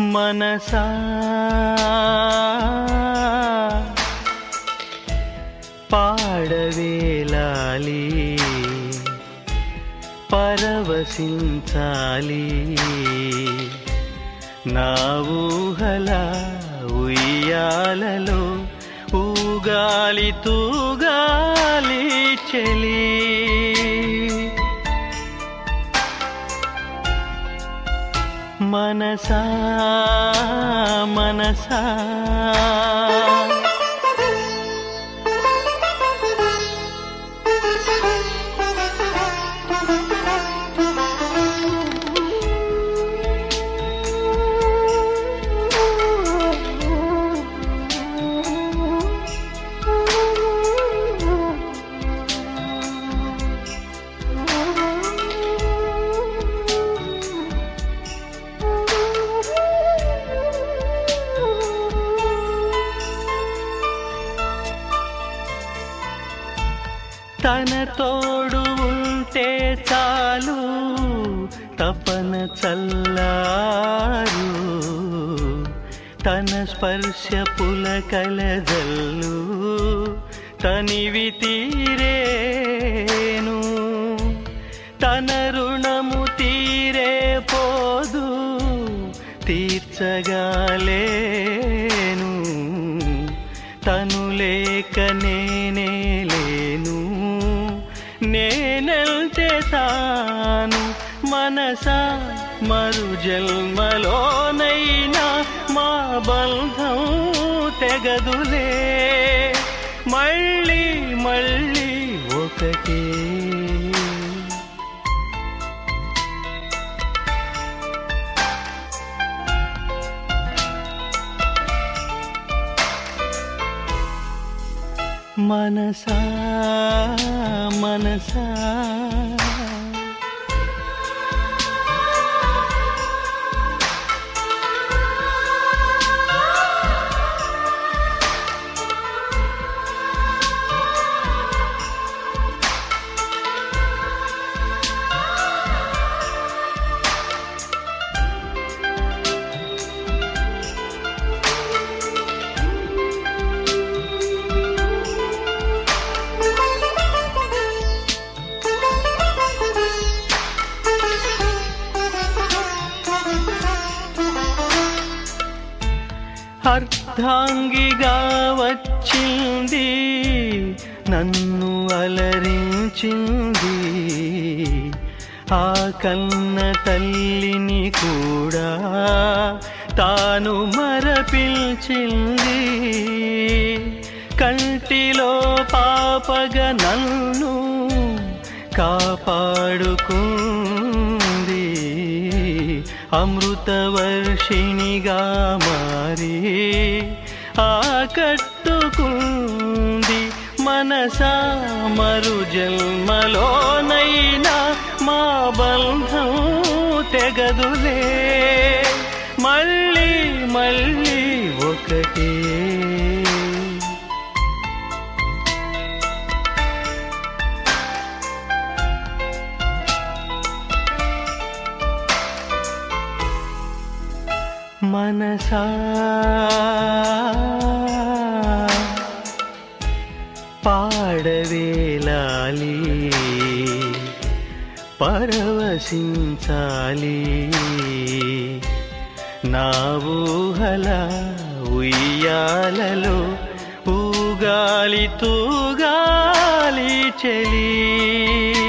మనసా పాడవేలాలి పరవశించాలి నా ఊహల ఉయ్యాలలో ఊగాలి తూగాలి చెలి మనసా మనసా తన తోడు ఉంటే చాలు తపన చల్లారు తన స్పర్శ పులకలజల్లు తనివి తీరేను తన రుణము తీరే పోదు తీర్చగాలేను తను లేక నేనే లేను నేనెల్తే తాను మనసా మరు జన్మలోనైనా మా బంధం తెగదులే మళ్ళీ మళ్ళీ ఒకటే మనసా మనసా అర్ధాంగిగా వచ్చింది నన్ను అలరించింది ఆ కన్న తల్లిని కూడా తాను మరపిల్చింది కంటిలో పాపగా నన్ను కాపాడుకుంది అమృతవర్షిణిగా మారి ఆకట్టుకుంది మనసా మరు జన్మలోనైనా మా బంధం తెగదులే మళ్ళీ మళ్ళీ ఒకటే మనసా పాడవేలాలి పరవశించాలి నా ఊహల ఉయ్యాలలో ఊగాలి తూగాలి చెలి